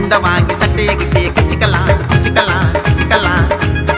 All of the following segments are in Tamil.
உண்ட வாங்கி சட்டைய கிட்டிய கிச்சிக்கலாம் கிச்சிக்கலாம் கிச்சிக்கலாம்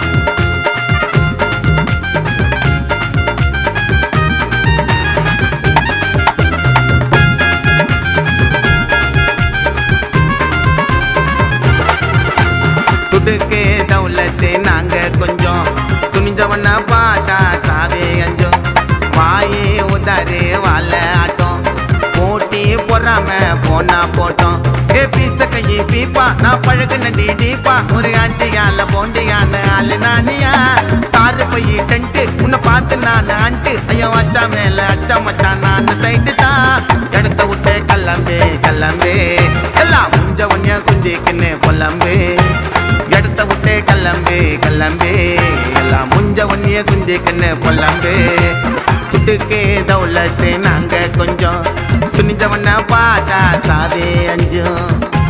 துடுக்கு தௌலத்து நாங்க கொஞ்சம் துணிஞ்சவன பார்த்தா சாவே அஞ்சோம் வாயே உதாரு வாழ ஆட்டம் போட்டி பொறாம போனா போட்டோம் ஏ பீச கையி பீப்பா நான் பழகுன டி டீப்பா ஒரு ஆண்டியால போண்டியான ஆளு நானியா தாரு பையி டென்ட்டு உன்னை பார்த்து நான் ஆண்டு ஐயோ அச்சா மேல அச்சா மச்சான் நான் சைட்டு தான் எடுத்த விட்டு கல்லம்பே கல்லம்பே எல்லாம் முஞ்ச ஒன்னிய குந்திக்குன்னு பொல்லம்பே எடுத்த விட்டு கல்லம்பே கல்லம்பே எல்லாம் முஞ்ச ஒன்னிய குந்திக்குன்னு பொல்லம்பே துட்டுக்கு தௌலத்து நாங்க கொஞ்சம் துணிஞ்சவன பார்த்தா சாவே அஞ்சும்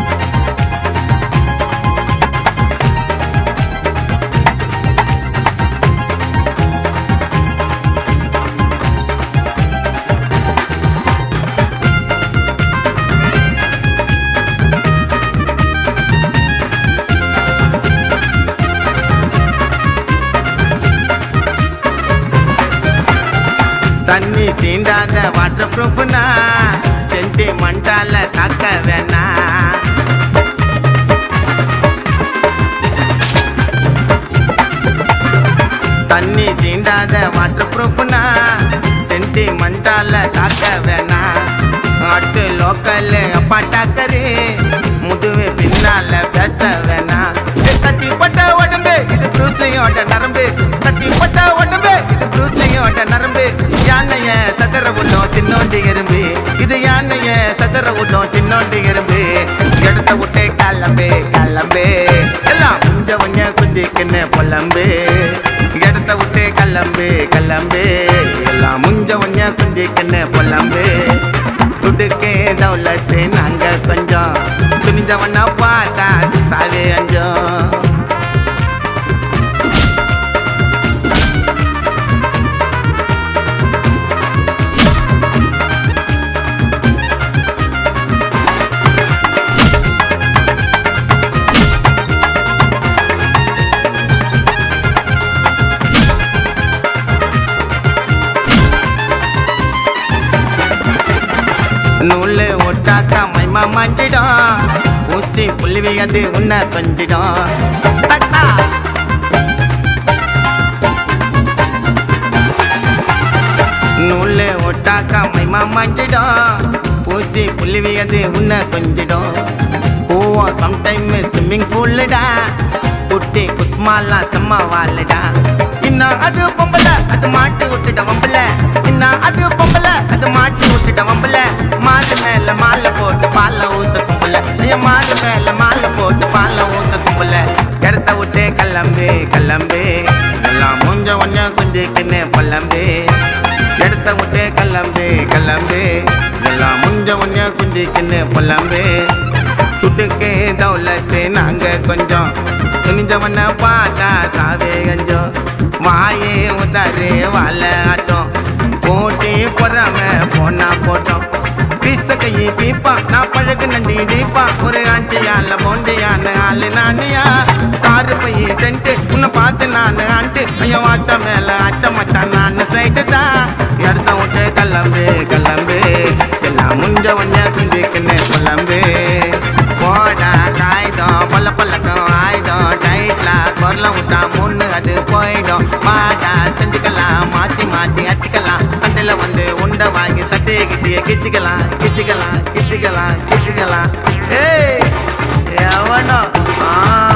தண்ணி சீண்டாத வாட்டர் ப்ரூஃப்னா சென்டிமெண்டால தாக்க வேணா தண்ணி சீண்டாத வாட்டர் ப்ரூஃப்னா சென்டிமெண்டால தாக்க வேணா ஆட்டு லோக்கல் அப்பா டாக்கரு முதுவே பின்னால பேச வேணா தட்டி பட்ட உடம்பு இது ப்ரூஸ்லியோட நரம்பு தட்டி பட்ட உடம்பு இது ப்ரூஸ்லியோட நரம்பு யானைய சதற விட்டோம் சின்னோண்டி எறும்பு இது யானைய சதற விட்டோம் சின்னோண்டி எறும்பு எடுத்த விட்டு கிளம்பு கிளம்பு எல்லாம் முஞ்சவங்க குந்திக்குன்னு பொல்லம்பு இடத்த விட்டு கிளம்பு கிளம்பு எல்லாம் முஞ்சவங்க குந்திக்குன்னு பொல்லம்பு துடுக்கே தௌலத்து நாங்க கொஞ்சம் துணிஞ்சவன பார்த்தா சாவே அஞ்சோம் நூலு ஒட்டாக்கா மைமா மாஞ்சிடும் ஊசி புள்ளிவி அது உன்னை கொஞ்சிடும் தட்டா. நூலு ஒட்டாக்கா மைமா மாஞ்சிடும் ஊசி புள்ளிவி அது உன்னை கொஞ்சிடும் கூவம் சம்டைம் ஸ்விம்மிங் பூல்லுடா குட்டி குஸ்மாலா செம்ம வாழுடா இன்னும் அது பொம்பளை அது மாட்டு விட்டுட்ட வம்பல இன்னும் அது பொம்பளை அது மாட்டு விட்டுட்ட வம்பல மாட்டு மேல மாலை போட்டு பால ஊத்த சும்பல ஐயா மாட்டு மேல மாலை போட்டு பால ஊத்த சும்பல இடத்த விட்டு கிளம்பு கிளம்பு எல்லாம் முஞ்ச ஒஞ்ச குந்திக்குன்னு பல்லம்பு இடத்த விட்டு கிளம்பு கிளம்பு எல்லாம் முஞ்ச ஒஞ்ச குந்திக்குன்னு பல்லம்பு துட்டுக்கு தௌலத்து நாங்க கொஞ்சம் துணிஞ்சவன பார்த்தா சாவே கஞ்சம் வாயே உதாரு வாழ ஆட்டம் போட்டி பொறாம போனா போட்டோம் பீச கையை பீப்பா நான் பழகு நண்டி டீப்பா ஒரு ஆண்டியால போண்டியான ஆளு நானியா காரு பைய டென்ட்டு உன்னை பார்த்து நான் ஆண்டு ஐயோ வாச்சா மேல அச்ச மச்சான் நான் சைட்டு தான் எடுத்த விட்டு கிளம்பு கிளம்பு எல்லாம் முஞ்ச ஒன்ன குந்திக்குன்னு கிளம்பு போடா காய்தம் பல்ல பல்லக்கம் ஆயுதம் டைட்ல குரல விட்டா முன்னு அது போயிடும் வாடா செஞ்சுக்கலாம் மாத்தி மாத்தி அச்சுக்கலாம் சண்டையில வந்து உண்டை வாங்கி சட்டையை கிட்டிய கிச்சிக்கலாம் கிச்சிக்கலாம் கிச்சிக்கலாம் கிச்சிக்கலாம் ஏய் எவனோ ஆ